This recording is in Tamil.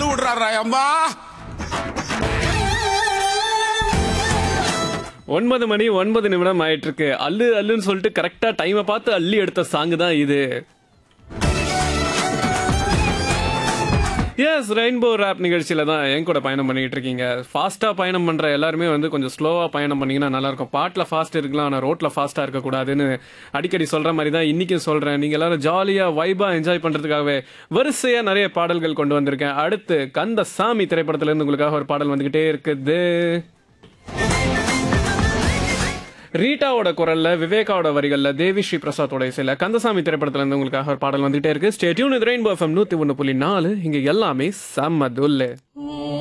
விடுறாரா அம்மா ஒன்பது மணி ஒன்பது நிமிடம் ஆயிட்டு இருக்கு அல்லு அல்லுன்னு சொல்லிட்டு கரெக்டா டைமை பார்த்து அள்ளி எடுத்த சாங் தான் இது எஸ் ரெயின்போ ரேப் நிகழ்ச்சியில தான் என் கூட பயணம் பண்ணிட்டு இருக்கீங்க ஃபாஸ்டா பயணம் பண்ற எல்லாருமே வந்து கொஞ்சம் ஸ்லோவா பயணம் பண்ணீங்கன்னா நல்லா இருக்கும் பாட்டுல ஃபாஸ்ட் இருக்கலாம் ஆனா ரோட்ல ஃபாஸ்டா இருக்க கூடாதுன்னு அடிக்கடி சொல்ற மாதிரி தான் இன்னைக்கும் சொல்றேன் நீங்க எல்லாரும் ஜாலியா வைபா என்ஜாய் பண்றதுக்காகவே வரிசையா நிறைய பாடல்கள் கொண்டு வந்திருக்கேன் அடுத்து கந்த சாமி திரைப்படத்துல இருந்து உங்களுக்காக ஒரு பாடல் வந்துகிட்டே இருக்குது ரீட்டாவோட குரல்ல விவேகாவோட வரிகள்ல தேவி ஸ்ரீ பிரசாத்தோட இசையில கந்தசாமி திரைப்படத்துல இருந்து உங்களுக்காக ஒரு பாடல் வந்துகிட்டே இருக்கு ஸ்டேட்யூன் இது ரெயின்போ எஃப்எம் நூத்தி ஒண்ணு புள்ளி நாலு இங்க எல்லாமே செம்ம துல்லு